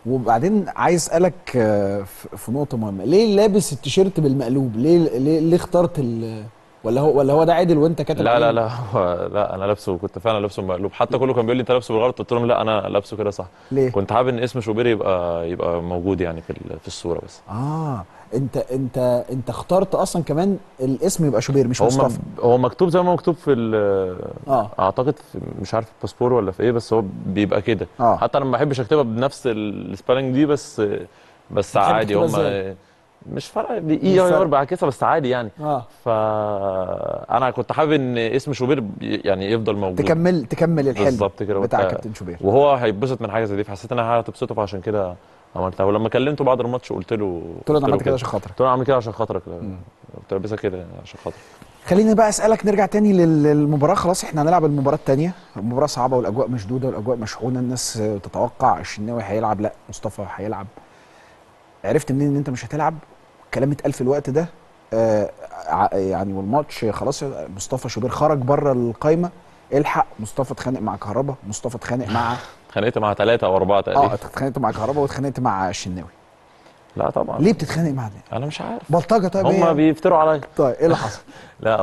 وبعدين عايز اسالك آه، في في نقطه مهمه ليه لابس التيشيرت بالمقلوب ليه ليه, ليه اخترت ال ولا هو ولا هو ده عادل وانت كاتب لا عليه؟ لا لا هو لا انا لابسه كنت فعلا لابسه مقلوب حتى كله كان بيقول لي انت لابسه بالغلط قلت لهم لا انا لابسه كده صح ليه كنت حابب ان اسم شوبير يبقى يبقى موجود يعني في ال- في الصوره بس اه انت انت انت اخترت اصلا كمان الاسم يبقى شوبير مش هو مصطفى م- هو مكتوب زي ما مكتوب في ال- اه اعتقد في مش عارف الباسبور ولا في ايه بس هو بيبقى كده اه حتى انا ما بحبش اكتبها بنفس السبelling دي بس بس بتحب عادي تكتبها هم إزاي؟ مش فارقه مش اي اي فارقة. ار بعكسها بس عادي يعني اه فانا كنت حابب ان اسم شوبير بي- يعني يفضل موجود تكمل تكمل الحلم بالظبط كده بتاع وت- كابتن شوبير وهو هيتبسط من حاجه زي دي فحسيت انها هتبسطه فعشان كده عملتها ولما كلمته بعد الماتش قلت له قلت له انا عملت كده عشان خاطرك قلت له انا عامل كده عشان خاطرك قلت له لابسها كده عشان خاطرك خليني بقى اسالك نرجع تاني لل- للمباراه خلاص احنا هنلعب المباراه الثانيه المباراه صعبه والاجواء مشدوده والاجواء مشحونه الناس آه، تتوقع الشناوي هيلعب لا مصطفى هيلعب عرفت منين ان انت مش هتلعب كلام اتقال في الوقت ده آه ع- يعني والماتش خلاص مصطفى شوبير خرج بره القايمه الحق مصطفى اتخانق مع كهربا مصطفى اتخانق مع اتخانقت مع ثلاثه او اربعه اه تقريبا اتخانقت مع كهربا واتخانقت مع الشناوي لا طبعا ليه بتتخانق مع ده انا مش عارف بلطجه طيب هم ايه بيفتروا عليا طيب ايه اللي حصل لا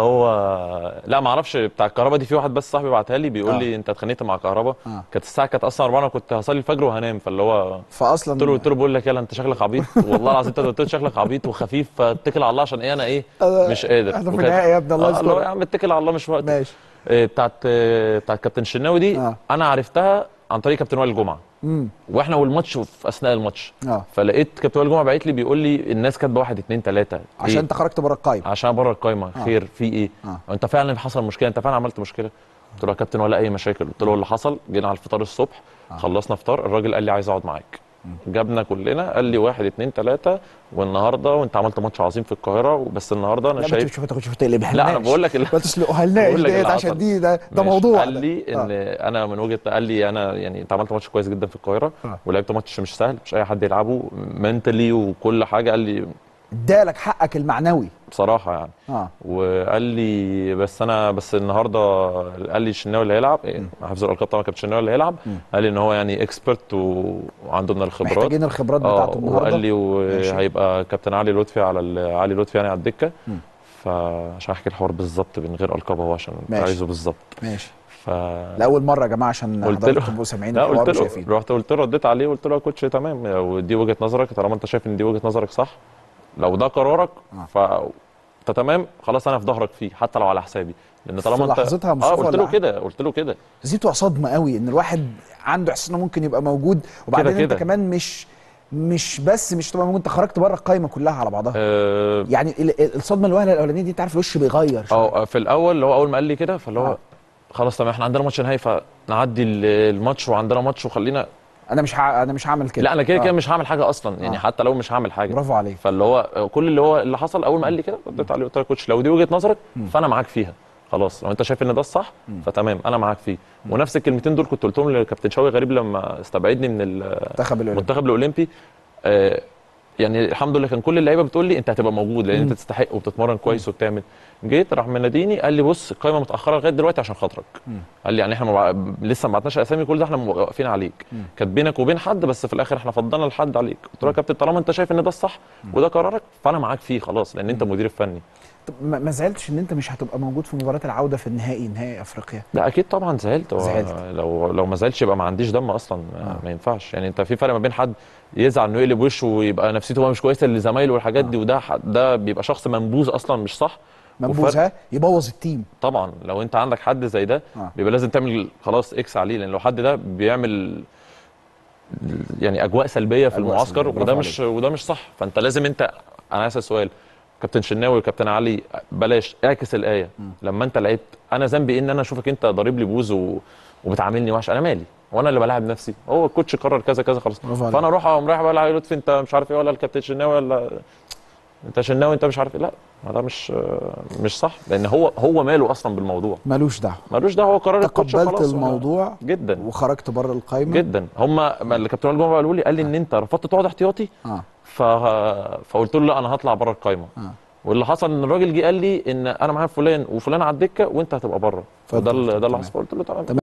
هو لا ما اعرفش بتاع الكهرباء دي في واحد بس صاحبي بعتها لي بيقول آه. لي انت اتخانقت مع كهرباء اه كانت الساعه كانت اصلا 4 انا كنت هصلي الفجر وهنام فاللي هو فاصلا قلت له قلت له بقول لك يلا انت شكلك عبيط والله العظيم انت قلت له شكلك عبيط وخفيف فاتكل على الله عشان ايه انا ايه أنا- مش قادر احنا في وكانت- النهائي يا ابني الله آه، اللي هو يا يستر عم اتكل على الله مش وقت ماشي إيه، بتاعت إيه، بتاعت كابتن الشناوي دي آه. انا عرفتها عن طريق كابتن وائل الجمعه امم واحنا والماتش في اثناء الماتش اه فلقيت كابتن وائل الجمعه باعت لي بيقول لي الناس كاتبه واحد اتنين تلاته عشان إيه؟ انت خرجت بره القايمه عشان بره القايمه آه. خير في ايه اه انت فعلا حصل مشكله انت فعلا عملت مشكله قلت له يا كابتن ولا اي مشاكل قلت له اللي حصل جينا على الفطار الصبح آه. خلصنا فطار الراجل قال لي عايز اقعد معاك جابنا كلنا قال لي واحد اتنين تلاته والنهارده وانت عملت ماتش عظيم في القاهره بس النهارده انا لا ما شايف تشوف تاخد شوف تقلبها لا انا بقول لك ال- ما تسلقها لناش بقول لك ديت اللي عشان حصل. دي ده ده ماشي. موضوع قال ده. لي ان آه. انا من وجهه قال لي انا يعني انت عملت ماتش كويس جدا في القاهره آه. ولعبت ماتش مش سهل مش اي حد يلعبه منتلي وكل حاجه قال لي ادالك حقك المعنوي بصراحه يعني اه وقال لي بس انا بس النهارده قال لي الشناوي اللي هيلعب إيه، حافظ الالقاب طبعا كابتن الشناوي اللي هيلعب مم. قال لي ان هو يعني اكسبرت وعنده من الخبرات محتاجين الخبرات بتاعته اه النهارده وقال لي ماشي. وهيبقى كابتن علي لطفي على ال- علي لطفي يعني على الدكه مم. فعشان احكي الحوار بالظبط من غير القاب هو عشان كنت ماشي. عايزه بالظبط ماشي ف لاول مره يا جماعه عشان قلت حضرتك له- تبقوا سامعين لا الحوار قلت له وشايفين رحت قلت له رديت عليه قلت له يا كوتش تمام ودي وجهه نظرك طالما انت شايف ان دي وجهه نظرك صح لو ده قرارك آه. ف انت تمام خلاص انا في ظهرك فيه حتى لو على حسابي لان طالما في انت لحظتها اه مصطفى قلت له ولا- كده قلت له كده بس دي بتبقى صدمه قوي ان الواحد عنده احساس انه ممكن يبقى موجود وبعدين انت كده. كمان مش مش بس مش تبقى موجود انت خرجت بره القايمه كلها على بعضها اه يعني ال- ال- الصدمه الوهله الاولانيه دي انت عارف الوش بيغير شوية. آه، في الاول اللي هو اول ما قال لي كده فاللي هو آه. خلاص تمام احنا عندنا ماتش نهائي فنعدي ال- الماتش وعندنا ماتش وخلينا انا مش ه... انا مش هعمل كده لا انا كده آه. كده مش هعمل حاجه اصلا يعني آه. حتى لو مش هعمل حاجه برافو عليك فاللي هو كل اللي هو اللي حصل اول ما قال لي كده رديت عليه قلت له يا كوتش لو دي وجهه نظرك فانا معاك فيها خلاص لو انت شايف ان ده الصح فتمام انا معاك فيه ونفس الكلمتين دول كنت قلتهم لكابتن شوقي غريب لما استبعدني من منتخب الاولمبي المنتخب الاولمبي آه يعني الحمد لله كان كل اللعيبه بتقول لي انت هتبقى موجود لان انت تستحق وبتتمرن كويس وبتعمل جيت راح مناديني قال لي بص القايمه متاخره لغايه دلوقتي عشان خاطرك قال لي يعني احنا مبع... لسه ما بعتناش اسامي كل ده احنا واقفين عليك كانت بينك وبين حد بس في الاخر احنا فضلنا لحد عليك قلت له يا كابتن طالما انت شايف ان ده الصح وده قرارك فانا معاك فيه خلاص لان انت المدير الفني طب ما ما زعلتش ان انت مش هتبقى موجود في مباراه العوده في النهائي نهائي افريقيا لا اكيد طبعا زعلت هو زعلت. لو لو ما زعلتش يبقى ما عنديش دم اصلا ما, آه. ما ينفعش يعني انت في فرق ما بين حد يزعل انه يقلب وشه ويبقى نفسيته بقى مش كويسه لزمايله والحاجات دي وده ح- ده بيبقى شخص منبوذ اصلا مش صح منبوذ وفرق- ها يبوظ التيم طبعا لو انت عندك حد زي ده آه. بيبقى لازم تعمل خلاص اكس عليه لان لو حد ده بيعمل يعني اجواء سلبيه في أجواء المعسكر سلبية، وده برافو مش وده مش صح فانت لازم انت انا عايز أسأل سؤال كابتن شناوي وكابتن علي بلاش اعكس الايه لما انت لعبت انا ذنبي إيه ان انا اشوفك انت ضارب لي بوز و... وبتعاملني وحش انا مالي وانا اللي بلاعب نفسي هو الكوتش قرر كذا كذا خلاص برافو عليك. فانا اروح اقوم رايح بقى علي لطفي انت مش عارف ايه ولا الكابتن شناوي ولا انت شناوي انت مش عارف ايه لا ما ده مش مش صح لان هو هو ماله اصلا بالموضوع ملوش دعوه ملوش دعوه هو قرار الكوتش تقبلت خلاص الموضوع جدا وخرجت بره القايمه جدا هم اللي كابتن وائل جمعه قالوا لي قال لي ان انت رفضت تقعد احتياطي اه ف... فقلت له لا انا هطلع بره القايمه اه واللي حصل ان الراجل جه قال لي ان انا معايا فلان وفلان على الدكه وانت هتبقى بره فأنت وده ال- قلت ده اللي تمام. حصل قلت له تمام